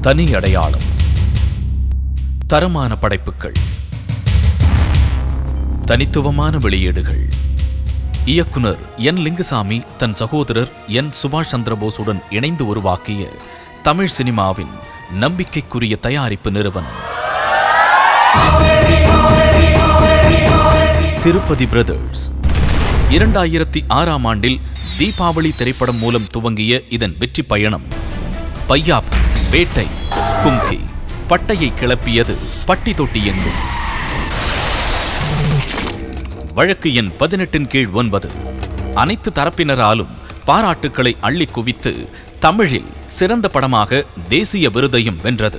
தனி அடையாளம் தரமான படைப்புகள் தனித்துவமான வெளியீடுகள் இயக்குனர் என் லிங்குசாமி தன் சகோதரர் என் சுபாஷ் சந்திரபோஸுடன் இணைந்து உருவாக்கிய தமிழ் சினிமாவின் நம்பிக்கைக்குரிய தயாரிப்பு நிறுவனம் திருப்பதி பிரதர்ஸ் இரண்டாயிரத்தி ஆறாம் ஆண்டில் தீபாவளி திரைப்படம் மூலம் துவங்கிய இதன் வெற்றி பயணம் பையாப் வேட்டை கும்கி பட்டையை கிளப்பியது பட்டி தொட்டி எங்கும் வழக்கு எண் பதினெட்டின் கீழ் ஒன்பது அனைத்து தரப்பினராலும் பாராட்டுக்களை அள்ளி குவித்து தமிழில் சிறந்த படமாக தேசிய விருதையும் வென்றது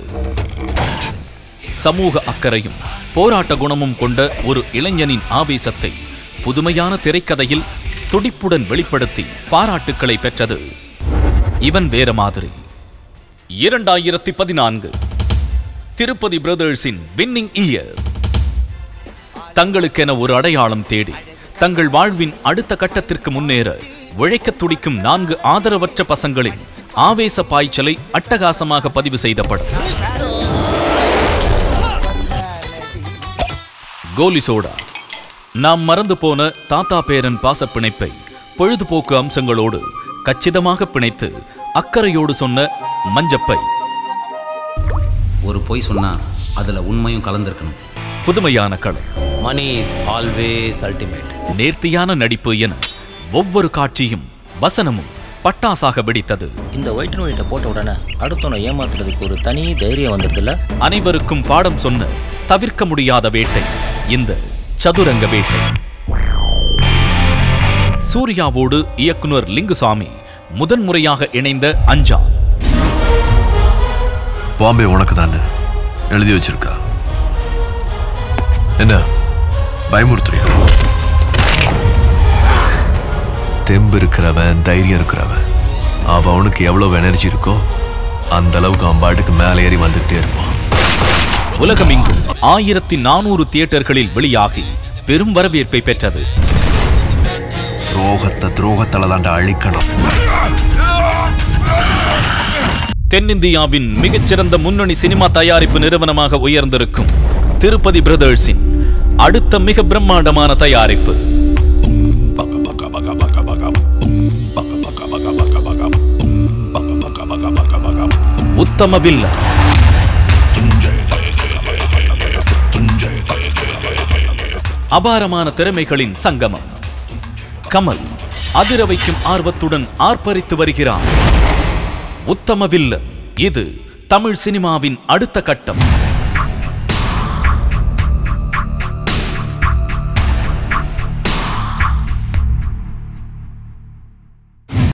சமூக அக்கறையும் போராட்ட குணமும் கொண்ட ஒரு இளைஞனின் ஆவேசத்தை புதுமையான திரைக்கதையில் துடிப்புடன் வெளிப்படுத்தி பாராட்டுக்களை பெற்றது இவன் வேற மாதிரி இரண்டாயிரத்தி பதினான்கு திருப்பதி பிரதர்ஸின் வின்னிங் இயர் தங்களுக்கென ஒரு அடையாளம் தேடி தங்கள் வாழ்வின் அடுத்த கட்டத்திற்கு முன்னேற உழைக்கத் துடிக்கும் நான்கு ஆதரவற்ற பசங்களின் ஆவேச பாய்ச்சலை அட்டகாசமாக பதிவு செய்த படம் கோலி சோடா நாம் மறந்து போன தாத்தா பேரன் பாசப்பிணைப்பை பொழுதுபோக்கு அம்சங்களோடு கச்சிதமாக பிணைத்து அக்கறையோடு சொன்ன மஞ்சப்பை ஒரு பொய் சொன்னா அதுல உண்மையும் கலந்திருக்கணும் புதுமையான களம் மணி இஸ் ஆல்வேஸ் அல்டிமேட் நேர்த்தியான நடிப்பு என ஒவ்வொரு காட்சியும் வசனமும் பட்டாசாக வெடித்தது இந்த ஒயிட் அண்ட் ஒயிட்டை போட்ட உடனே அடுத்தவனை ஏமாத்துறதுக்கு ஒரு தனி தைரியம் வந்துடுதுல்ல அனைவருக்கும் பாடம் சொன்ன தவிர்க்க முடியாத வேட்டை இந்த சதுரங்க வேட்டை சூர்யாவோடு இயக்குனர் லிங்குசாமி முதன்முறையாக இணைந்த அஞ்சான் பாம்பே உனக்கு தானே எழுதி வச்சிருக்கா என்ன பயமுறுத்துறியா தெம்பு இருக்கிறவன் தைரியம் இருக்கிறவன் அவன் அவனுக்கு எவ்வளவு எனர்ஜி இருக்கோ அந்த அளவுக்கு அவன் பாட்டுக்கு மேலே ஏறி வந்துகிட்டே இருப்பான் உலகமெங்கும் ஆயிரத்தி நானூறு தியேட்டர்களில் வெளியாகி பெரும் வரவேற்பை பெற்றது துரோகத்தை துரோகத்தால தாண்டா அழிக்கணும் தென்னிந்தியாவின் மிகச்சிறந்த முன்னணி சினிமா தயாரிப்பு நிறுவனமாக உயர்ந்திருக்கும் திருப்பதி பிரதர்ஸின் அடுத்த மிக பிரம்மாண்டமான தயாரிப்பு உத்தம வில்லன் அபாரமான திறமைகளின் சங்கமம் கமல் அதிர வைக்கும் ஆர்வத்துடன் ஆர்ப்பரித்து வருகிறான் உத்தம வில்லன் இது தமிழ் சினிமாவின் அடுத்த கட்டம்